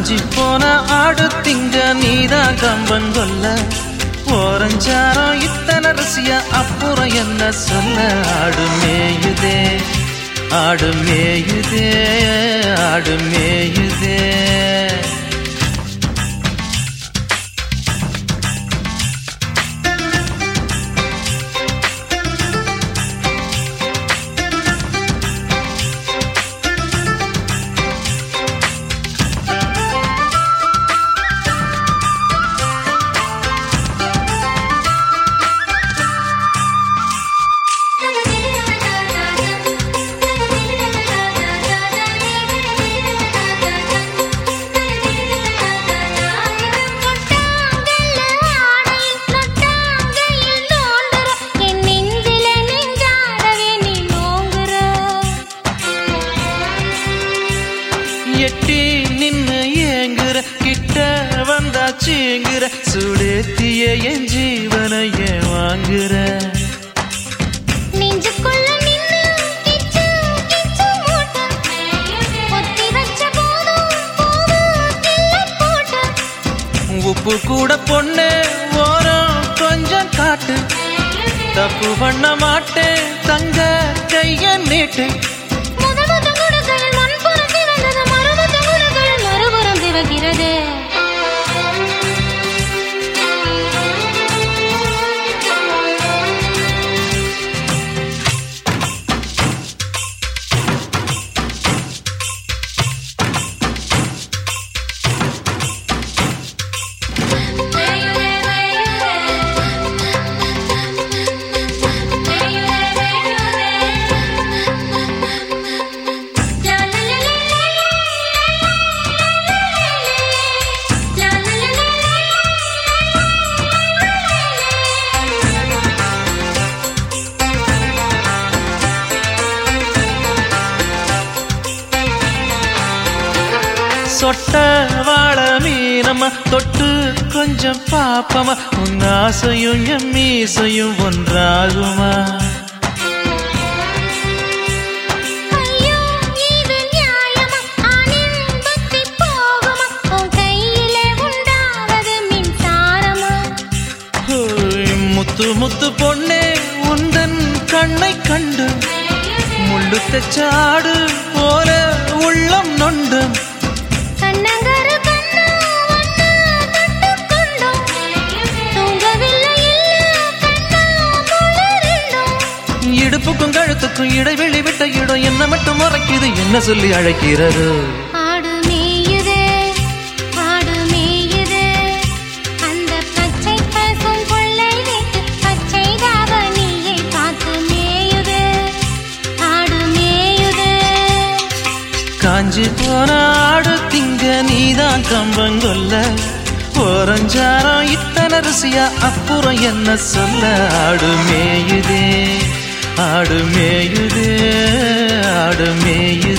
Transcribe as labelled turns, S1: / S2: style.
S1: காஞ்சி போன ஆடு திங்க நீதான் கம்பன் கொல்ல ஓரஞ்சாரம் இத்தனை ரசியா அப்புறம் என்ன சொல்ல ஆடு மேயுதே ஆடு மேயுதே ஆடு மேயுதே
S2: தொட்டாங்கல்ல ஆடையில் தொட்டாங்கையில் தோன்றுற என் நெஞ்சிலே நெஞ்சாடவே நீ நோங்குற
S1: எட்டி நின்னு ஏங்குற கிட்ட வந்தாச்சுங்கிற சுடேத்திய என் ஜீவனைய வாங்குற
S2: நெஞ்சுக்குள்ள நின்னு கிச்சு கிச்சு மூட்ட ஒத்தி வச்ச போதும் பூவு கிள்ளை போட்ட
S1: உப்பு கூட பொண்ணு ஓரம் கொஞ்சம் காட்டு தப்பு பண்ண மாட்டேன் தங்க கைய நீட்டு
S2: முதல் முதல் குடங்கள் மண்புறம் திறந்தது மறுபுறம் குடங்கள் மறுபுறம் திறக்கிறது
S1: சொட்ட வாழ மீனம்மா தொட்டு கொஞ்சம் பாப்பமா உன் ஆசையும் என் மீசையும் ஒன்றாகுமா
S2: ஐயோ இது நியாயமா ஆணின் புத்தி போகுமா உன் கையிலே உண்டாவது மின்சாரமா
S1: ஹோய், முத்து முத்து பொண்ணே உந்தன் கண்ணை கண்டு முள்ளு தெச்சாடு போல உள்ளம் நொண்டும்
S2: கண்ணங்கரு கண்ணா ஒன்னா தொட்டுக் கொண்டோம் தூங்கவில்லை இல்ல கண்ணா முழுரெண்டும்
S1: இடுப்புக்கும் கழுத்துக்கும் இடைவெளி விட்ட இடம் என்ன மட்டும் மறைக்குது என்ன சொல்லி அழைக்கிறது
S2: ஆடு மேயுதே ஆடு மேயுதே அந்த பச்சை பசும் கொள்ளை வீட்டு பச்சை தாவணியை பார்த்து மேயுதே ஆடு மேயுதே
S1: காஞ்சி போன ஆடு திங்க நீதான் கம்பங்கொல்ல ஓரஞ்சாரம் இத்தனை ருசியா அப்புறம் என்ன சொல்ல ஆடு மேயுதே ஆடு மேயுதே ஆடு மேயுதே